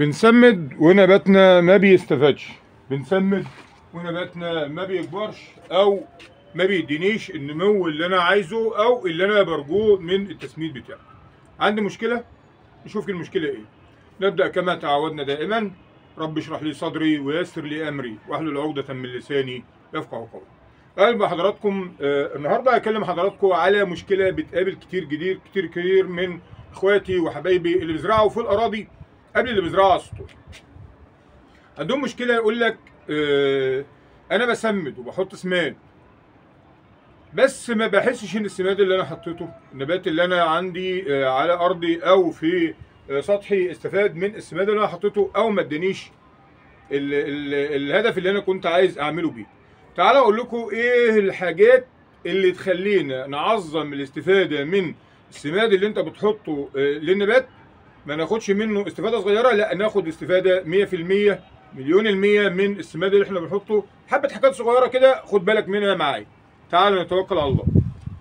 بنسمد ونباتنا ما بيستفادش بنسمد ونباتنا ما بيكبرش او ما بيدينيش النمو اللي انا عايزه او اللي انا برجوه من التسميد بتاعي عندي مشكله نشوف المشكله ايه نبدا كما تعودنا دائما رب اشرح لي صدري ويسر لي امري واحلل عقده من لساني يفقه قولي اهلا بحضراتكم آه النهارده هكلم حضراتكم على مشكله بتقابل كتير كتير كتير كتير من اخواتي وحبايبي اللي بيزرعوا في الاراضي قبل اللي بيزرعوا على السطوح عندهم مشكله يقول لك آه انا بسمد وبحط سماد بس ما بحسش ان السماد اللي انا حطيته النبات اللي انا عندي آه على ارضي او في آه سطحي استفاد من السماد اللي انا حطيته او ما ادانيش ال- ال- الهدف اللي انا كنت عايز اعمله بيه تعالوا اقول لكم ايه الحاجات اللي تخلينا نعظم الاستفاده من السماد اللي انت بتحطه آه، للنبات ما ناخدش منه استفاده صغيره لا ناخد استفاده 100% مليون المية من السماد اللي احنا بنحطه حبه حاجات صغيره كده خد بالك منها معايا تعالوا نتوكل على الله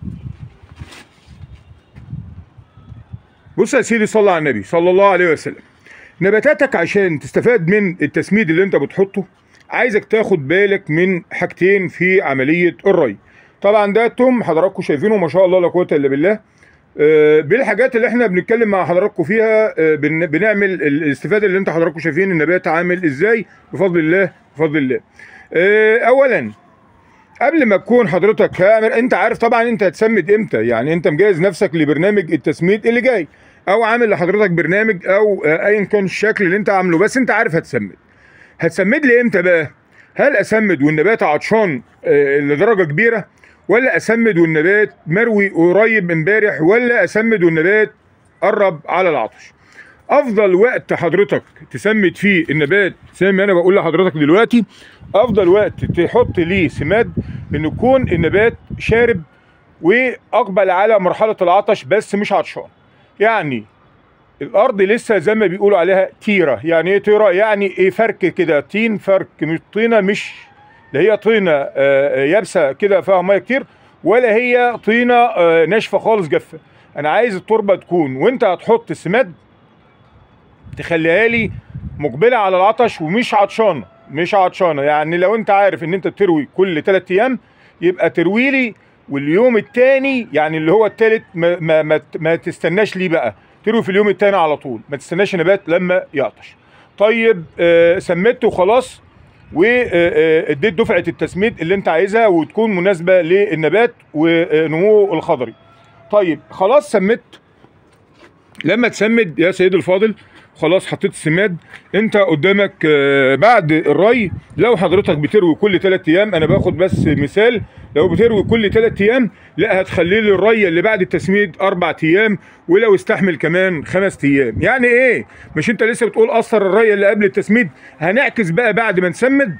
بص يا سيدي صلى على النبي صلى الله عليه وسلم نباتاتك عشان تستفاد من التسميد اللي انت بتحطه عايزك تاخد بالك من حاجتين في عمليه الري طبعا ده توم حضراتكم شايفينه ما شاء الله لا قوه الا بالله آه، بالحاجات اللي احنا بنتكلم مع حضراتكم فيها آه، بن- بنعمل الاستفاده اللي انت حضراتكم شايفين النبات عامل ازاي بفضل الله بفضل الله آه، اولا قبل ما تكون حضرتك هامر انت عارف طبعا انت هتسمد امتى يعني انت مجهز نفسك لبرنامج التسميد اللي جاي او عامل لحضرتك برنامج او آه، ايا كان الشكل اللي انت عامله بس انت عارف هتسمد هتسمد لي امتى بقى هل اسمد والنبات عطشان آه، لدرجه كبيره ولا اسمد والنبات مروي قريب امبارح ولا اسمد والنبات قرب على العطش افضل وقت حضرتك تسمد فيه النبات زي ما انا بقول لحضرتك دلوقتي افضل وقت تحط ليه سماد ان يكون النبات شارب واقبل على مرحله العطش بس مش عطشان يعني الارض لسه زي ما بيقولوا عليها تيره يعني ايه تيره يعني ايه فرك كده طين فرك مش طينه مش لا هي طينه آه، آه، يابسه كده فيها ميه كتير ولا هي طينه آه، ناشفه خالص جافه انا عايز التربه تكون وانت هتحط السماد تخليها لي مقبله على العطش ومش عطشانه مش عطشانه يعني لو انت عارف ان انت تروي كل 3 ايام يبقى تروي لي واليوم الثاني يعني اللي هو الثالث ما, ما, ما, ما تستناش ليه بقى تروي في اليوم الثاني على طول ما تستناش النبات لما يعطش طيب آه سمدت وخلاص واديت دفعه التسميد اللي انت عايزها وتكون مناسبه للنبات ونموه الخضري طيب خلاص سمدت لما تسمد يا سيدي الفاضل خلاص حطيت السماد انت قدامك آه، بعد الري لو حضرتك بتروي كل 3 ايام انا باخد بس مثال لو بتروي كل 3 ايام لا هتخلي لي الري اللي بعد التسميد اربع ايام ولو استحمل كمان خمس ايام يعني ايه مش انت لسه بتقول اثر الري اللي قبل التسميد هنعكس بقى بعد ما نسمد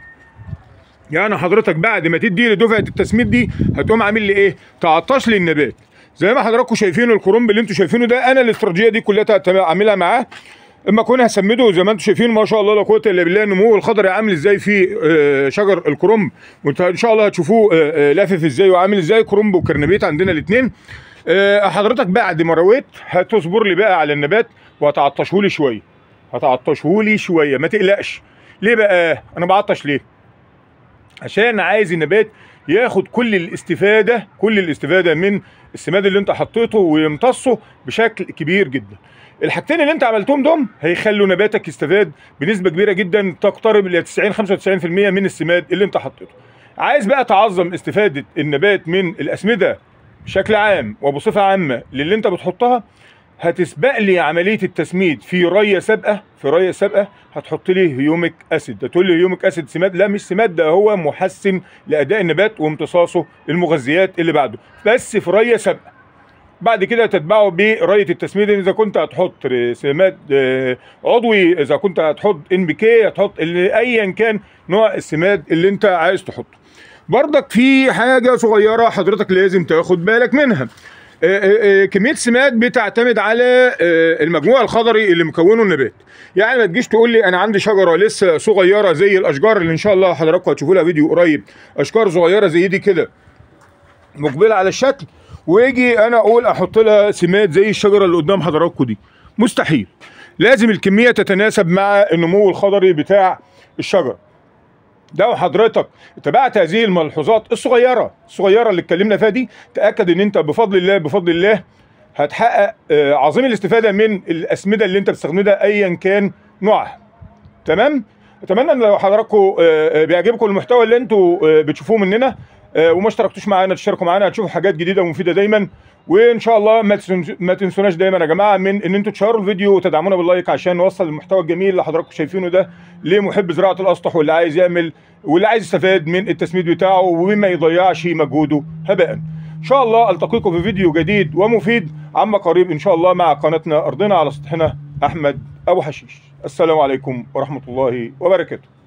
يعني حضرتك بعد ما تدي لي دفعه التسميد دي هتقوم عامل لي ايه؟ تعطش لي النبات زي ما حضراتكم شايفين الكرنب اللي انتوا شايفينه ده انا الاستراتيجيه دي كلها عاملها معاه اما اكون هسمده زي ما انتم شايفين ما شاء الله لا قوه الا بالله النمو الخضري عامل ازاي في آه، شجر الكرنب وانت ان شاء الله هتشوفوه آه، آه، لافف ازاي وعامل ازاي كرنب وكرنبيت عندنا الاثنين حضرتك بعد ما رويت هتصبر لي بقى على النبات وهتعطشه لي شويه هتعطشه لي شويه ما تقلقش ليه بقى انا بعطش ليه عشان عايز النبات ياخد كل الاستفاده كل الاستفاده من السماد اللي انت حطيته ويمتصه بشكل كبير جدا الحاجتين اللي انت عملتهم دول هيخلوا نباتك يستفاد بنسبه كبيره جدا تقترب ل 90 95% من السماد اللي انت حطيته عايز بقى تعظم استفاده النبات من الاسمده بشكل عام وبصفه عامه للي انت بتحطها هتسبق لي عمليه التسميد في ريه سابقه في ريه سابقه هتحط لي هيوميك اسيد هتقول لي هيوميك اسيد سماد لا مش سماد ده هو محسن لاداء النبات وامتصاصه المغذيات اللي بعده بس في ريه سابقه بعد كده تتبعه بريه التسميد اذا كنت هتحط سماد آه، عضوي اذا كنت هتحط ان بي كي هتحط اللي- ايا كان نوع السماد اللي انت عايز تحطه برضك في حاجه صغيره حضرتك لازم تاخد بالك منها آه، آه، آه، كميه سماد بتعتمد على آه، المجموع الخضري اللي مكونه النبات يعني ما تجيش تقول لي انا عندي شجره لسه صغيره زي الاشجار اللي ان شاء الله حضراتكم هتشوفوا لها فيديو قريب اشجار صغيره زي دي كده مقبله على الشكل واجي انا اقول احط لها سماد زي الشجره اللي قدام حضراتكم دي مستحيل لازم الكميه تتناسب مع النمو الخضري بتاع الشجر لو حضرتك اتبعت هذه الملحوظات الصغيره الصغيره اللي اتكلمنا فيها دي تاكد ان انت بفضل الله بفضل الله هتحقق آه، عظيم الاستفاده من الاسمده اللي انت بتستخدمها ايا كان نوعها تمام اتمنى ان لو حضراتكم آه، آه، بيعجبكم المحتوى اللي انتوا آه، بتشوفوه مننا آه، وما اشتركتوش معانا تشتركوا معانا هتشوفوا حاجات جديده ومفيده دايما وان شاء الله ما تنس- ما تنسوناش دايما يا جماعه من ان انتوا تشيروا الفيديو وتدعمونا باللايك عشان نوصل المحتوى الجميل اللي حضراتكم شايفينه ده لمحب زراعه الاسطح واللي عايز يعمل واللي عايز يستفاد من التسميد بتاعه وما يضيعش مجهوده هباء ان شاء الله التقيكم في فيديو جديد ومفيد عما قريب ان شاء الله مع قناتنا ارضنا على سطحنا احمد ابو حشيش السلام عليكم ورحمه الله وبركاته